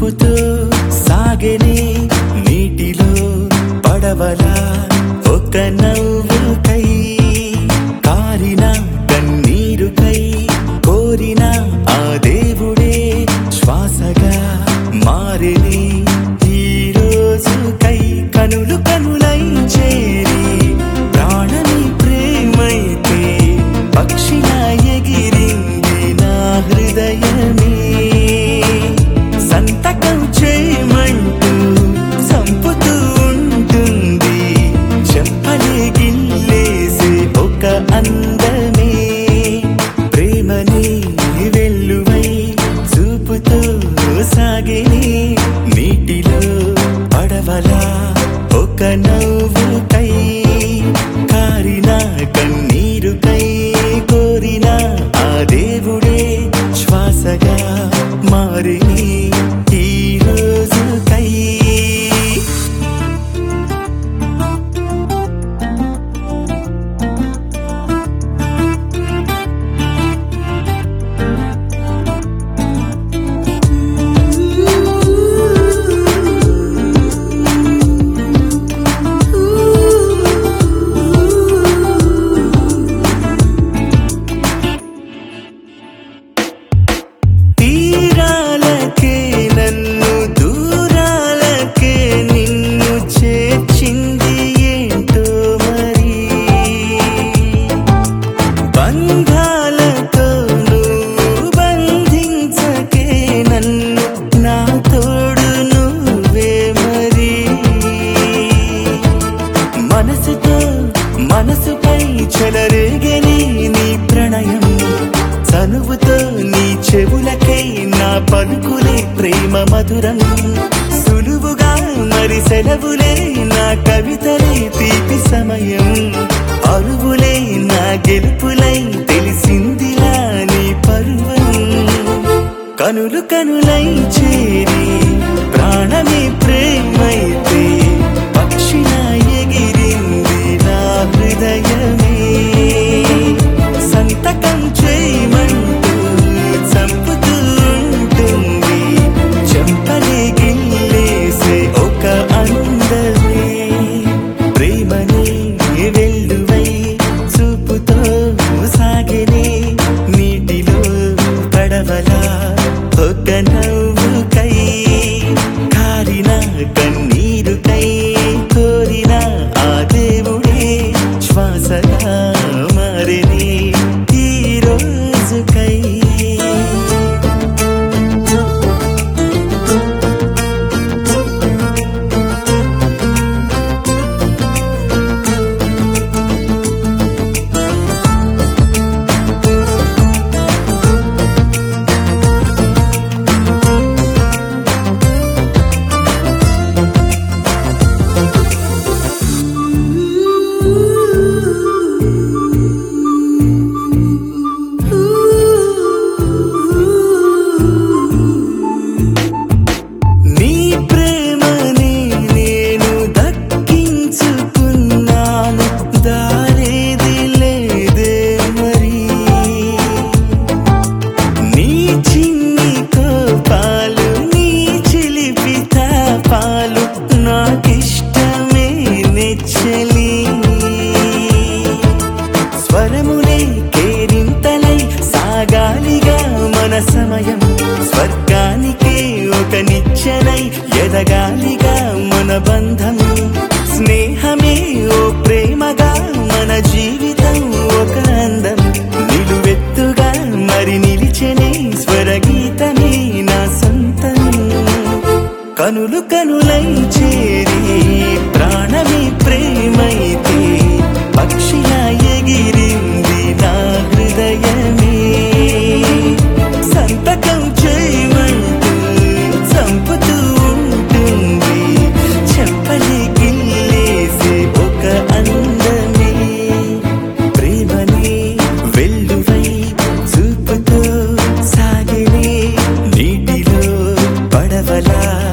చూపుతో సాగెనే నీటిలో పడవలా ఒక నవ్వుకై కారిన కన్నీరుకై కోరిన ఆ దేవుడే శ్వాసగా మారిని ఈ రోజుకై కనులు కనులై చేరి ప్రాణమి ప్రేమైతే పక్షిలా ఎగిరింది నా హృదయమే సంతకం చేయమంటూ సంపుతూ ఉంటుంది చెప్పలే గిల్లేసే ఒక అందమే ప్రేమని వెల్లువై చూపుతూ సాగే నీటిలో పడవలా ఒక నవ్వుకై కారిన కన్నీరుకై కోరిన ఆ దేవుడే శ్వాసగా మారిని ఈ రోజుకై తీరాలకే నన్ను దూరాలకే నిన్ను చేర్చింది ఏంటో మరి బంధాలతో నువ్వు బంధించకే నన్ను నా తోడు నువ్వే మరి మనసుతో మనసుపై చెలరేగని నీ ప్రణయం చనువుతో నీ చెవులకై నా పలుకులే ప్రేమ మధురం సులువుగా మరి సెలవులే నా కవితలే తీపి సమయం అరువులే నా గెలుపులై తెలిసిందిలా నీ పరువం కనులు కనులై చేరి ప్రాణమే ప్రేమైతే పక్షిలా ఎగిరింది నా హృదయమే సంతకం చేయమంటూ చంపుతూ ఉంటుంది చెంపలే గిల్లేసే ఒక అందమే ప్రేమని వెల్లువై చూపుతో సాగెనే నీటిలో పడవలా ఒక నవ్వుకై కారిన కన్నీరుకై కోరిన ఆ దేవుడే శ్వాసగా మారిని ఈ రోజుకై నీ ప్రేమని నేను దక్కించుకున్నాను దారేది లేదే మరి నీ చిన్ని కోపాలు నీ చిలిపి తాపాలు నాకిష్టమే నెచ్చలి స్వరములే కేరింతలై సాగాలిగా మన సమయం స్వర్గానికే ఒక నిచ్చెనై ఎదగాలిగా మన బంధం స్నేహమే ఓ ప్రేమగా మన జీవితం ఒక అందం నిలువెత్తుగా మరి నిలిచెనే స్వరగీతమే నా సొంతం కనులు కనులై చేరి ప్రాణమే ప్రేమైతే పక్షిలా ఎగిరింది నా హృదయమే సంతకం చేయమంటూ చంపుతూ ఉంటుంది చెప్పలే గిల్లేసే ఒక అందమే ప్రేమనే వెల్లువై చూపుతో సాగలే నీటిలో పడవలా